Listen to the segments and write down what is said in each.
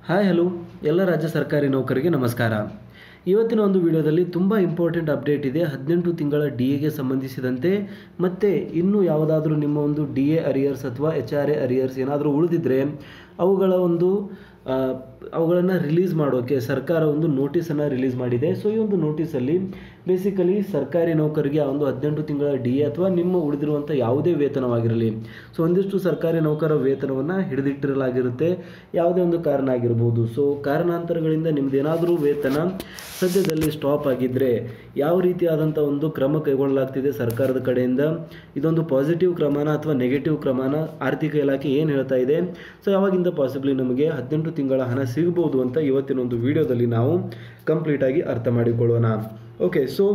hi hello ಎಲ್ಲ ರಾಜ್ಯ ಸರ್ಕಾರಿ ನೌಕರಿಗೆ ನಮಸ್ಕಾರ ಇವತ್ತಿನ ಒಂದು ವಿಡಿಯೋದಲ್ಲಿ ತುಂಬ ಇಂಪಾರ್ಟೆಂಟ್ ಅಪ್ಡೇಟ್ ಇದೆ ಹದಿನೆಂಟು ತಿಂಗಳ ಡಿ ಎಗೆ ಸಂಬಂಧಿಸಿದಂತೆ ಮತ್ತು ಇನ್ನೂ ಯಾವುದಾದ್ರೂ ನಿಮ್ಮ ಒಂದು ಡಿ ಎ ಅರಿಯರ್ಸ್ ಅಥವಾ ಎಚ್ ಆರ್ ಎ ಅರಿಯರ್ಸ್ ಏನಾದರೂ ಉಳಿದಿದ್ದರೆ ಅವುಗಳ ಒಂದು ಅವುಗಳನ್ನು ರಿಲೀಸ್ ಮಾಡೋಕ್ಕೆ ಸರ್ಕಾರ ಒಂದು ನೋಟಿಸನ್ನು ರಿಲೀಸ್ ಮಾಡಿದೆ ಸೊ ಈ ಒಂದು ನೋಟಿಸಲ್ಲಿ ಬೇಸಿಕಲಿ ಸರ್ಕಾರಿ ನೌಕರಿಗೆ ಆ ಒಂದು ಹದಿನೆಂಟು ತಿಂಗಳ ಡಿ ಎ ಅಥವಾ ನಿಮ್ಮ ಉಳಿದಿರುವಂಥ ಯಾವುದೇ ವೇತನವಾಗಿರಲಿ ಸೊ ಒಂದಿಷ್ಟು ಸರ್ಕಾರಿ ನೌಕರ ವೇತನವನ್ನು ಹಿಡಿದಿಟ್ಟಿರಲಾಗಿರುತ್ತೆ ಯಾವುದೇ ಒಂದು ಕಾರಣ ಆಗಿರ್ಬೋದು ಸೊ ಕಾರಣಾಂತರಗಳಿಂದ ನಿಮ್ಮದೇನಾದರೂ ವೇತನ ಸದ್ಯದಲ್ಲಿ ಸ್ಟಾಪ್ ಆಗಿದ್ದರೆ ಯಾವ ರೀತಿಯಾದಂಥ ಒಂದು ಕ್ರಮ ಕೈಗೊಳ್ಳಲಾಗ್ತಿದೆ ಸರ್ಕಾರದ ಕಡೆಯಿಂದ ಇದೊಂದು ಪಾಸಿಟಿವ್ ಕ್ರಮನ ಅಥವಾ ನೆಗೆಟಿವ್ ಕ್ರಮನ ಆರ್ಥಿಕ ಇಲಾಖೆ ಏನು ಹೇಳ್ತಾ ಇದೆ ಸೊ ಯಾವಾಗಿಂದ ಪಾಸಿಬ್ಲಿ ನಮಗೆ ಹದಿನೆಂಟು ತಿಂಗಳ ಹಣ ಸಿಗ್ಬೋದು ಅಂತ ಇವತ್ತಿನ ಒಂದು ವಿಡಿಯೋದಲ್ಲಿ ನಾವು ಕಂಪ್ಲೀಟಾಗಿ ಅರ್ಥ ಮಾಡಿಕೊಳ್ಳೋಣ ಓಕೆ ಸೊ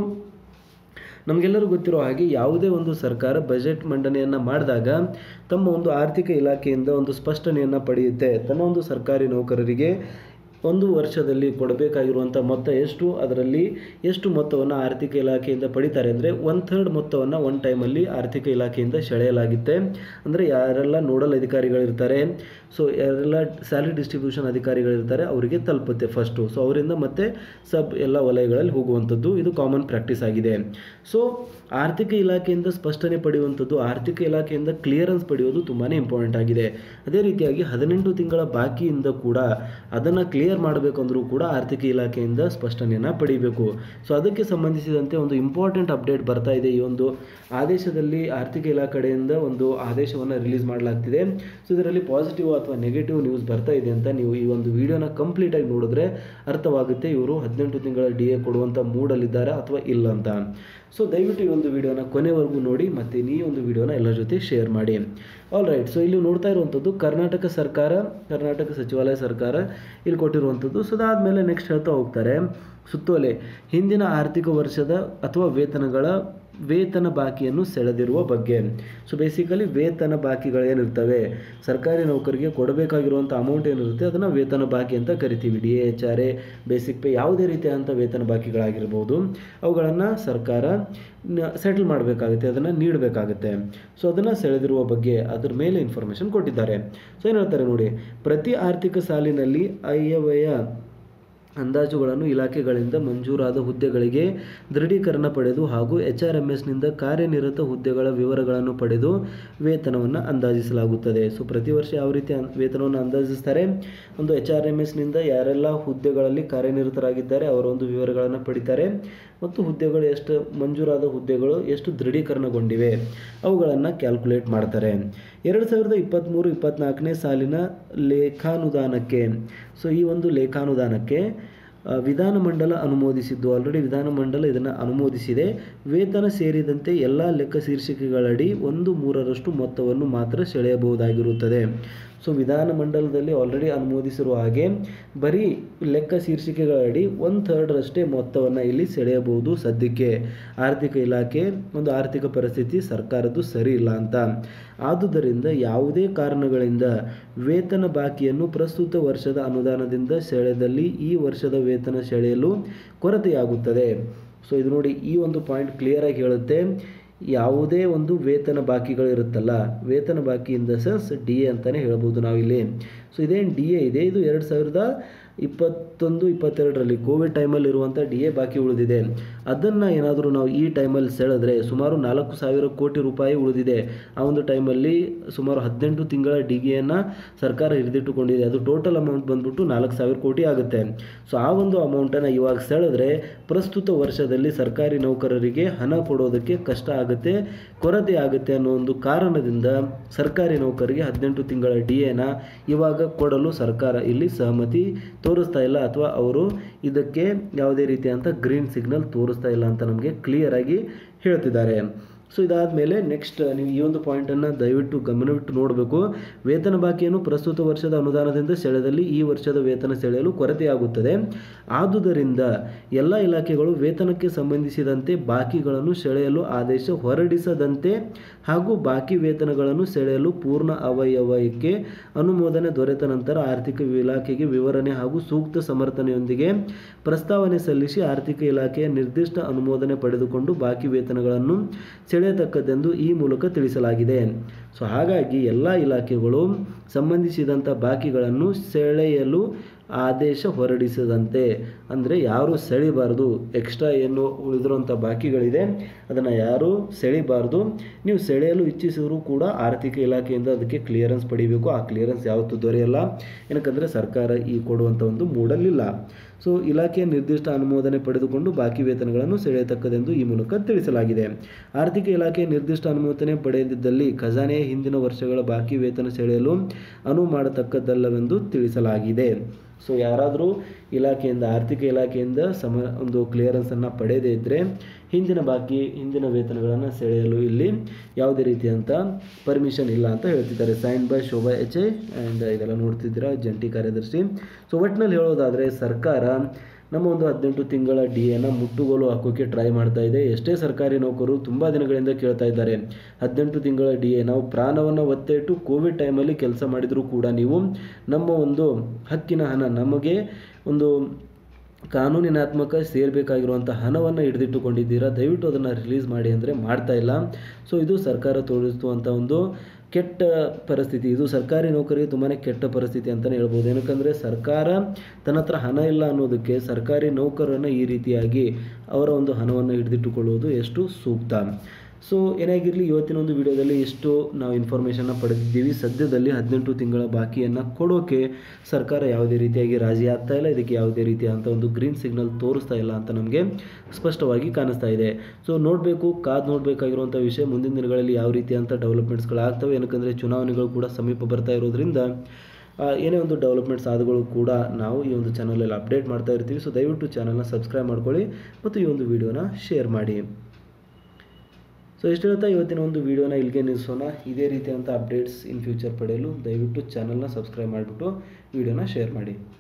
ನಮಗೆಲ್ಲರೂ ಗೊತ್ತಿರೋ ಹಾಗೆ ಯಾವುದೇ ಒಂದು ಸರ್ಕಾರ ಬಜೆಟ್ ಮಂಡನೆಯನ್ನು ಮಾಡಿದಾಗ ತಮ್ಮ ಒಂದು ಆರ್ಥಿಕ ಇಲಾಖೆಯಿಂದ ಒಂದು ಸ್ಪಷ್ಟನೆಯನ್ನು ಪಡೆಯುತ್ತೆ ತನ್ನ ಒಂದು ಸರ್ಕಾರಿ ನೌಕರರಿಗೆ ಒಂದು ವರ್ಷದಲ್ಲಿ ಕೊಡಬೇಕಾಗಿರುವಂಥ ಮೊತ್ತ ಎಷ್ಟು ಅದರಲ್ಲಿ ಎಷ್ಟು ಮೊತ್ತವನ್ನು ಆರ್ಥಿಕ ಇಲಾಖೆಯಿಂದ ಪಡಿತಾರೆ ಅಂದರೆ ಒನ್ ಥರ್ಡ್ ಮೊತ್ತವನ್ನು ಒನ್ ಟೈಮಲ್ಲಿ ಆರ್ಥಿಕ ಇಲಾಖೆಯಿಂದ ಸೆಳೆಯಲಾಗುತ್ತೆ ಅಂದರೆ ಯಾರೆಲ್ಲ ನೋಡಲ್ ಅಧಿಕಾರಿಗಳಿರ್ತಾರೆ ಸೊ ಯಾರೆಲ್ಲ ಸ್ಯಾಲರಿ ಡಿಸ್ಟ್ರಿಬ್ಯೂಷನ್ ಅಧಿಕಾರಿಗಳಿರ್ತಾರೆ ಅವರಿಗೆ ತಲುಪುತ್ತೆ ಫಸ್ಟು ಸೊ ಅವರಿಂದ ಮತ್ತೆ ಸಬ್ ಎಲ್ಲ ವಲಯಗಳಲ್ಲಿ ಹೋಗುವಂಥದ್ದು ಇದು ಕಾಮನ್ ಪ್ರಾಕ್ಟೀಸ್ ಆಗಿದೆ ಸೊ ಆರ್ಥಿಕ ಇಲಾಖೆಯಿಂದ ಸ್ಪಷ್ಟನೆ ಪಡೆಯುವಂಥದ್ದು ಆರ್ಥಿಕ ಇಲಾಖೆಯಿಂದ ಕ್ಲಿಯರೆನ್ಸ್ ಪಡೆಯೋದು ತುಂಬಾ ಇಂಪಾರ್ಟೆಂಟ್ ಆಗಿದೆ ಅದೇ ರೀತಿಯಾಗಿ ಹದಿನೆಂಟು ತಿಂಗಳ ಬಾಕಿಯಿಂದ ಕೂಡ ಅದನ್ನು ಕ್ಲಿಯರ್ ಮಾಡಬೇಕಂದ್ರೂ ಕೂಡ ಆರ್ಥಿಕ ಇಲಾಖೆಯಿಂದ ಸ್ಪಷ್ಟನೆಯನ್ನು ಪಡಿಬೇಕು ಸೊ ಅದಕ್ಕೆ ಸಂಬಂಧಿಸಿದಂತೆ ಒಂದು ಇಂಪಾರ್ಟೆಂಟ್ ಅಪ್ಡೇಟ್ ಬರ್ತಾ ಇದೆ ಈ ಒಂದು ಆದೇಶದಲ್ಲಿ ಆರ್ಥಿಕ ಇಲಾಖೆ ಕಡೆಯಿಂದ ಒಂದು ಆದೇಶವನ್ನು ರಿಲೀಸ್ ಮಾಡಲಾಗ್ತಿದೆ ಸೊ ಇದರಲ್ಲಿ ಪಾಸಿಟಿವ್ ಅಥವಾ ನೆಗೆಟಿವ್ ನ್ಯೂಸ್ ಬರ್ತಾ ಇದೆ ಅಂತ ನೀವು ಈ ಒಂದು ವಿಡಿಯೋನ ಕಂಪ್ಲೀಟಾಗಿ ನೋಡಿದ್ರೆ ಅರ್ಥವಾಗುತ್ತೆ ಇವರು ಹದಿನೆಂಟು ತಿಂಗಳ ಡಿ ಎ ಕೊಡುವಂಥ ಮೂಡಲ್ಲಿದ್ದಾರೆ ಅಥವಾ ಇಲ್ಲ ಅಂತ ಸೊ ದಯವಿಟ್ಟು ಈ ಒಂದು ವಿಡಿಯೋನ ಕೊನೆವರೆಗೂ ನೋಡಿ ಮತ್ತು ಈ ಒಂದು ವಿಡಿಯೋನ ಎಲ್ಲರ ಜೊತೆ ಶೇರ್ ಮಾಡಿ ಆಲ್ ರೈಟ್ ಸೊ ಇಲ್ಲಿ ನೋಡ್ತಾ ಇರುವಂಥದ್ದು ಕರ್ನಾಟಕ ಸರ್ಕಾರ ಕರ್ನಾಟಕ ಸಚಿವಾಲಯ ಸರ್ಕಾರ ಇಲ್ಲಿ ಕೊಟ್ಟಿರುವಂಥದ್ದು ಸೊ ಅದಾದಮೇಲೆ ನೆಕ್ಸ್ಟ್ ಹೇಳ್ತಾ ಹೋಗ್ತಾರೆ ಸುತ್ತೋಲೆ ಹಿಂದಿನ ಆರ್ಥಿಕ ವರ್ಷದ ಅಥವಾ ವೇತನಗಳ ವೇತನ ಬಾಕಿಯನ್ನು ಸೆಳೆದಿರುವ ಬಗ್ಗೆ ಸೊ ಬೇಸಿಕಲಿ ವೇತನ ಬಾಕಿಗಳೇನಿರ್ತವೆ ಸರ್ಕಾರಿ ನೌಕರಿಗೆ ಕೊಡಬೇಕಾಗಿರುವಂಥ ಅಮೌಂಟ್ ಏನಿರುತ್ತೆ ಅದನ್ನು ವೇತನ ಬಾಕಿ ಅಂತ ಕರಿತೀವಿ D A H R A basic pay ಯಾವುದೇ ರೀತಿಯಾದಂಥ ವೇತನ ಬಾಕಿಗಳಾಗಿರ್ಬೋದು ಅವುಗಳನ್ನು ಸರ್ಕಾರ ಸೆಟಲ್ ಮಾಡಬೇಕಾಗುತ್ತೆ ಅದನ್ನು ನೀಡಬೇಕಾಗುತ್ತೆ ಸೊ ಅದನ್ನು ಸೆಳೆದಿರುವ ಬಗ್ಗೆ ಅದ್ರ ಮೇಲೆ ಇನ್ಫಾರ್ಮೇಷನ್ ಕೊಟ್ಟಿದ್ದಾರೆ ಸೊ ಏನು ಹೇಳ್ತಾರೆ ನೋಡಿ ಪ್ರತಿ ಆರ್ಥಿಕ ಸಾಲಿನಲ್ಲಿ ಅಯ್ಯವ್ಯಯ ಅಂದಾಜುಗಳನ್ನು ಇಲಾಖೆಗಳಿಂದ ಮಂಜೂರಾದ ಹುದ್ದೆಗಳಿಗೆ ದೃಢೀಕರಣ ಪಡೆದು ಹಾಗೂ ಎಚ್ ಆರ್ ಎಮ್ ಎಸ್ನಿಂದ ಕಾರ್ಯನಿರತ ಹುದ್ದೆಗಳ ವಿವರಗಳನ್ನು ಪಡೆದು ವೇತನವನ್ನು ಅಂದಾಜಿಸಲಾಗುತ್ತದೆ ಸೊ ಪ್ರತಿ ವರ್ಷ ಯಾವ ರೀತಿ ವೇತನವನ್ನು ಅಂದಾಜಿಸ್ತಾರೆ ಒಂದು ಎಚ್ ಆರ್ ಎಮ್ ಎಸ್ನಿಂದ ಯಾರೆಲ್ಲ ಹುದ್ದೆಗಳಲ್ಲಿ ಕಾರ್ಯನಿರತರಾಗಿದ್ದಾರೆ ಅವರ ಒಂದು ವಿವರಗಳನ್ನು ಪಡಿತಾರೆ ಮತ್ತು ಹುದ್ದೆಗಳು ಎಷ್ಟು ಮಂಜೂರಾದ ಹುದ್ದೆಗಳು ಎಷ್ಟು ದೃಢೀಕರಣಗೊಂಡಿವೆ ಅವುಗಳನ್ನು ಕ್ಯಾಲ್ಕುಲೇಟ್ ಮಾಡ್ತಾರೆ ಎರಡು ಸಾವಿರದ ಇಪ್ಪತ್ತ್ಮೂರು ಇಪ್ಪತ್ತ್ನಾಲ್ಕನೇ ಸಾಲಿನ ಲೇಖಾನುದಾನಕ್ಕೆ ಸೊ ಈ ಒಂದು ಲೇಖಾನುದಾನಕ್ಕೆ ವಿಧಾನಮಂಡಲ ಅನುಮೋದಿಸಿದ್ದು ಆಲ್ರೆಡಿ ವಿಧಾನಮಂಡಲ ಇದನ್ನು ಅನುಮೋದಿಸಿದೆ ವೇತನ ಸೇರಿದಂತೆ ಎಲ್ಲ ಲೆಕ್ಕ ಶೀರ್ಷಿಕೆಗಳಡಿ ಒಂದು ಮೂರರಷ್ಟು ಮೊತ್ತವನ್ನು ಮಾತ್ರ ಸೆಳೆಯಬಹುದಾಗಿರುತ್ತದೆ ಸೊ ವಿಧಾನಮಂಡಲದಲ್ಲಿ ಆಲ್ರೆಡಿ ಅನುಮೋದಿಸಿರುವ ಹಾಗೆ ಬರೀ ಲೆಕ್ಕ ಶೀರ್ಷಿಕೆಗಳಡಿ ಒನ್ ಥರ್ಡ್ರಷ್ಟೇ ಮೊತ್ತವನ್ನು ಇಲ್ಲಿ ಸೆಳೆಯಬಹುದು ಸದ್ಯಕ್ಕೆ ಆರ್ಥಿಕ ಇಲಾಖೆ ಒಂದು ಆರ್ಥಿಕ ಪರಿಸ್ಥಿತಿ ಸರ್ಕಾರದ್ದು ಸರಿ ಇಲ್ಲ ಅಂತ ಆದುದರಿಂದ ಯಾವುದೇ ಕಾರಣಗಳಿಂದ ವೇತನ ಬಾಕಿಯನ್ನು ಪ್ರಸ್ತುತ ವರ್ಷದ ಅನುದಾನದಿಂದ ಸೆಳೆದಲ್ಲಿ ಈ ವರ್ಷದ ವೇತನ ಸೆಳೆಯಲು ಕೊರತೆಯಾಗುತ್ತದೆ ಸೊ ಇದು ನೋಡಿ ಈ ಒಂದು ಪಾಯಿಂಟ್ ಕ್ಲಿಯರಾಗಿ ಹೇಳುತ್ತೆ ಯಾವುದೇ ಒಂದು ವೇತನ ಬಾಕಿಗಳಿರುತ್ತಲ್ಲ ವೇತನ ಬಾಕಿ in the sense D A ಅಂತಲೇ ಹೇಳ್ಬೋದು ನಾವಿಲ್ಲಿ ಸೊ ಇದೇನು ಡಿ ಎ ಇದೆ ಇದು ಎರಡು ಸಾವಿರದ ಇಪ್ಪತ್ತೊಂದು ಇಪ್ಪತ್ತೆರಡರಲ್ಲಿ ಕೋವಿಡ್ ಟೈಮಲ್ಲಿ ಇರುವಂಥ ಡಿ ಎ ಬಾಕಿ ಉಳಿದಿದೆ ಅದನ್ನು ಏನಾದರೂ ನಾವು ಈ ಟೈಮಲ್ಲಿ ಸೆಳೆದ್ರೆ ಸುಮಾರು ನಾಲ್ಕು ಸಾವಿರ ಕೋಟಿ ರೂಪಾಯಿ ಉಳಿದಿದೆ ಆ ಒಂದು ಟೈಮಲ್ಲಿ ಸುಮಾರು ಹದಿನೆಂಟು ತಿಂಗಳ ಡಿ ಎಯನ್ನು ಸರ್ಕಾರ ಹಿಡಿದಿಟ್ಟುಕೊಂಡಿದೆ ಅದು ಟೋಟಲ್ ಅಮೌಂಟ್ ಬಂದ್ಬಿಟ್ಟು ನಾಲ್ಕು ಸಾವಿರ ಕೋಟಿ ಆಗುತ್ತೆ ಸೊ ಆ ಒಂದು ಅಮೌಂಟನ್ನು ಇವಾಗ ಸೆಳೆದ್ರೆ ಪ್ರಸ್ತುತ ವರ್ಷದಲ್ಲಿ ಸರ್ಕಾರಿ ನೌಕರರಿಗೆ ಹಣ ಕೊಡೋದಕ್ಕೆ ಕಷ್ಟ ಆಗುತ್ತೆ ಕೊರತೆ ಆಗುತ್ತೆ ಅನ್ನೋ ಒಂದು ಕಾರಣದಿಂದ ಸರ್ಕಾರಿ ನೌಕರಿಗೆ ಹದಿನೆಂಟು ತಿಂಗಳ ಡಿ ಎನ ಇವಾಗ ಕೊಡಲು ಸರ್ಕಾರ ಇಲ್ಲಿ ಸಹಮತಿ ತೋರಿಸ್ತಾ ಇಲ್ಲ ಅಥವಾ ಅವರು ಇದಕ್ಕೆ ಯಾವುದೇ ರೀತಿಯಾದಂಥ ಗ್ರೀನ್ ಸಿಗ್ನಲ್ ತೋರಿಸ್ತಾ ಇಲ್ಲ ಅಂತ ನಮಗೆ ಕ್ಲಿಯರಾಗಿ ಹೇಳ್ತಿದ್ದಾರೆ ಸೊ ಇದಾದಮೇಲೆ ನೆಕ್ಸ್ಟ್ ನೀವು ಈ ಒಂದು ಪಾಯಿಂಟನ್ನು ದಯವಿಟ್ಟು ಗಮನವಿಟ್ಟು ನೋಡಬೇಕು ವೇತನ ಬಾಕಿಯನ್ನು ಪ್ರಸ್ತುತ ವರ್ಷದ ಅನುದಾನದಿಂದ ಸೆಳೆದಲ್ಲಿ ಈ ವರ್ಷದ ವೇತನ ಸೆಳೆಯಲು ಕೊರತೆಯಾಗುತ್ತದೆ ಆದುದರಿಂದ ಎಲ್ಲ ಇಲಾಖೆಗಳು ವೇತನಕ್ಕೆ ಸಂಬಂಧಿಸಿದಂತೆ ಬಾಕಿಗಳನ್ನು ಸೆಳೆಯಲು ಆದೇಶ ಹೊರಡಿಸದಂತೆ ಹಾಗೂ ಬಾಕಿ ವೇತನಗಳನ್ನು ಸೆಳೆಯಲು ಪೂರ್ಣ ಅವಯವಕ್ಕೆ ಅನುಮೋದನೆ ದೊರೆತ ನಂತರ ಆರ್ಥಿಕ ಇಲಾಖೆಗೆ ವಿವರಣೆ ಹಾಗೂ ಸೂಕ್ತ ಸಮರ್ಥನೆಯೊಂದಿಗೆ ಪ್ರಸ್ತಾವನೆ ಸಲ್ಲಿಸಿ ಆರ್ಥಿಕ ಇಲಾಖೆಯ ನಿರ್ದಿಷ್ಟ ಅನುಮೋದನೆ ಪಡೆದುಕೊಂಡು ಬಾಕಿ ವೇತನಗಳನ್ನು ಸೆಳೆಯತಕ್ಕದ್ದೆಂದು ಈ ಮೂಲಕ ತಿಳಿಸಲಾಗಿದೆ ಸೊ ಹಾಗಾಗಿ ಎಲ್ಲ ಇಲಾಖೆಗಳು ಸಂಬಂಧಿಸಿದಂಥ ಬಾಕಿಗಳನ್ನು ಸೆಳೆಯಲು ಆದೇಶ ಹೊರಡಿಸದಂತೆ ಅಂದರೆ ಯಾರು ಸೆಳಿಬಾರ್ದು ಎಕ್ಸ್ಟ್ರಾ ಏನು ಉಳಿದಿರುವಂಥ ಬಾಕಿಗಳಿದೆ ಅದನ್ನು ಯಾರು ಸೆಳಿಬಾರ್ದು ನೀವು ಸೆಳೆಯಲು ಇಚ್ಛಿಸಿದರೂ ಕೂಡ ಆರ್ಥಿಕ ಇಲಾಖೆಯಿಂದ ಅದಕ್ಕೆ ಕ್ಲಿಯರೆನ್ಸ್ ಪಡಿಬೇಕು ಆ ಕ್ಲಿಯರೆನ್ಸ್ ಯಾವತ್ತೂ ದೊರೆಯಲ್ಲ ಏನಕ್ಕಂದರೆ ಸರ್ಕಾರ ಈ ಕೊಡುವಂಥ ಒಂದು ಮೂಡಲಿಲ್ಲ ಸೊ ಇಲಾಖೆಯ ನಿರ್ದಿಷ್ಟ ಅನುಮೋದನೆ ಪಡೆದುಕೊಂಡು ಬಾಕಿ ವೇತನಗಳನ್ನು ಸೆಳೆಯತಕ್ಕದೆಂದು ಈ ಮೂಲಕ ತಿಳಿಸಲಾಗಿದೆ ಆರ್ಥಿಕ ಇಲಾಖೆ ನಿರ್ದಿಷ್ಟ ಅನುಮೋದನೆ ಪಡೆಯದಿದ್ದಲ್ಲಿ ಖಜಾನೆಯ ಹಿಂದಿನ ವರ್ಷಗಳ ಬಾಕಿ ವೇತನ ಸೆಳೆಯಲು ಅನುವು ಮಾಡತಕ್ಕದ್ದಲ್ಲವೆಂದು ತಿಳಿಸಲಾಗಿದೆ ಸೊ ಯಾರಾದರೂ ಇಲಾಖೆಯಿಂದ ಆರ್ಥಿಕ ಇಲಾಖೆಯಿಂದ ಸಮ ಒಂದು ಕ್ಲಿಯರೆನ್ಸನ್ನು ಪಡೆಯದೇ ಇದ್ದರೆ ಹಿಂದಿನ ಬಾಕಿ ಹಿಂದಿನ ವೇತನಗಳನ್ನು ಸೆಳೆಯಲು ಇಲ್ಲಿ ಯಾವುದೇ ರೀತಿಯಂಥ ಪರ್ಮಿಷನ್ ಇಲ್ಲ ಅಂತ ಹೇಳ್ತಿದ್ದಾರೆ sign by Shobha H A and ಇದೆಲ್ಲ ನೋಡ್ತಿದ್ದೀರಾ ಜಂಟಿ ಕಾರ್ಯದರ್ಶಿ ಸೊ ಒಟ್ಟಿನಲ್ಲಿ ಹೇಳೋದಾದರೆ ಸರ್ಕಾರ ನಮ್ಮ ಒಂದು ಹದಿನೆಂಟು ತಿಂಗಳ ಡಿ ಎನ ಮುಟ್ಟುಗೋಲು ಹಾಕೋಕ್ಕೆ ಟ್ರೈ ಮಾಡ್ತಾ ಇದೆ ಎಷ್ಟೇ ಸರ್ಕಾರಿ ನೌಕರು ತುಂಬ ದಿನಗಳಿಂದ ಕೇಳ್ತಾ ಇದ್ದಾರೆ ಹದಿನೆಂಟು ತಿಂಗಳ ಡಿ ಎ ನಾವು ಪ್ರಾಣವನ್ನು ಒತ್ತೆ ಇಟ್ಟು ಕೋವಿಡ್ ಟೈಮಲ್ಲಿ ಕೆಲಸ ಮಾಡಿದರೂ ಕೂಡ ನೀವು ನಮ್ಮ ಒಂದು ಹಕ್ಕಿನ ಹಣ ನಮಗೆ ಒಂದು ಕಾನೂನಿನಾತ್ಮಕ ಸೇರಬೇಕಾಗಿರುವಂಥ ಹಣವನ್ನು ಹಿಡಿದಿಟ್ಟುಕೊಂಡಿದ್ದೀರಾ ದಯವಿಟ್ಟು ಅದನ್ನು ರಿಲೀಸ್ ಮಾಡಿ ಅಂದರೆ ಮಾಡ್ತಾ ಇಲ್ಲ ಸೊ ಇದು ಸರ್ಕಾರ ತೋರಿಸುವಂಥ ಒಂದು ಕೆಟ್ಟ ಪರಿಸ್ಥಿತಿ ಇದು ಸರ್ಕಾರಿ ನೌಕರಿಗೆ ತುಂಬಾ ಕೆಟ್ಟ ಪರಿಸ್ಥಿತಿ ಅಂತಲೇ ಹೇಳ್ಬೋದು ಏನಕ್ಕಂದರೆ ಸರ್ಕಾರ ತನ್ನ ಹತ್ರ ಹಣ ಇಲ್ಲ ಅನ್ನೋದಕ್ಕೆ ಸರ್ಕಾರಿ ನೌಕರನ್ನು ಈ ರೀತಿಯಾಗಿ ಅವರ ಒಂದು ಹಣವನ್ನು ಹಿಡಿದಿಟ್ಟುಕೊಳ್ಳುವುದು ಎಷ್ಟು ಸೂಕ್ತ ಸೊ ಏನಾಗಿರಲಿ ಇವತ್ತಿನ ಒಂದು ವಿಡಿಯೋದಲ್ಲಿ ಎಷ್ಟು ನಾವು ಇನ್ಫಾರ್ಮೇಷನ್ನ ಪಡೆದಿದ್ದೀವಿ ಸದ್ಯದಲ್ಲಿ ಹದಿನೆಂಟು ತಿಂಗಳ ಬಾಕಿಯನ್ನು ಕೊಡೋಕೆ ಸರ್ಕಾರ ಯಾವುದೇ ರೀತಿಯಾಗಿ ರಾಜಿ ಆಗ್ತಾ ಇಲ್ಲ ಇದಕ್ಕೆ ಯಾವುದೇ ರೀತಿಯಾದಂಥ ಒಂದು ಗ್ರೀನ್ ಸಿಗ್ನಲ್ ತೋರಿಸ್ತಾ ಇಲ್ಲ ಅಂತ ನಮಗೆ ಸ್ಪಷ್ಟವಾಗಿ ಕಾಣಿಸ್ತಾ ಇದೆ ಸೊ ನೋಡಬೇಕು ಕಾದು ನೋಡಬೇಕಾಗಿರುವಂಥ ವಿಷಯ ಮುಂದಿನ ದಿನಗಳಲ್ಲಿ ಯಾವ ರೀತಿಯಾದಂಥ ಡೆವಲಪ್ಮೆಂಟ್ಸ್ಗಳಾಗ್ತವೆ ಏನಕ್ಕಂದರೆ ಚುನಾವಣೆಗಳು ಕೂಡ ಸಮೀಪ ಬರ್ತಾ ಇರೋದ್ರಿಂದ ಆ, ಏನೇ ಒಂದು ಡೆವಲಪ್ಮೆಂಟ್ಸ್ ಆದಗಳು ಕೂಡ ನಾವು ಈ ಒಂದು ಚಾನಲಲ್ಲಿ ಅಪ್ಡೇಟ್ ಮಾಡ್ತಾ ಇರ್ತೀವಿ ಸೊ ದಯವಿಟ್ಟು ಚಾನಲ್ನ ಸಬ್ಸ್ಕ್ರೈಬ್ ಮಾಡ್ಕೊಳ್ಳಿ ಮತ್ತು ಈ ಒಂದು ವಿಡಿಯೋನ ಶೇರ್ ಮಾಡಿ ಸೊ ಇಷ್ಟು ಹೇಳ್ತಾ ಇವತ್ತಿನ ಒಂದು ವಿಡಿಯೋನ ಇಲ್ಲಿಗೆ ನಿಲ್ಲಿಸೋಣ ಇದೇ ರೀತಿಯಾದಂಥ ಅಪ್ಡೇಟ್ಸ್ ಇನ್ ಫ್ಯೂಚರ್ ಪಡೆಯಲು ದಯವಿಟ್ಟು ಚಾನಲ್ನ ಸಬ್ಸ್ಕ್ರೈಬ್ ಮಾಡಿಬಿಟ್ಟು ವಿಡಿಯೋನ ಶೇರ್ ಮಾಡಿ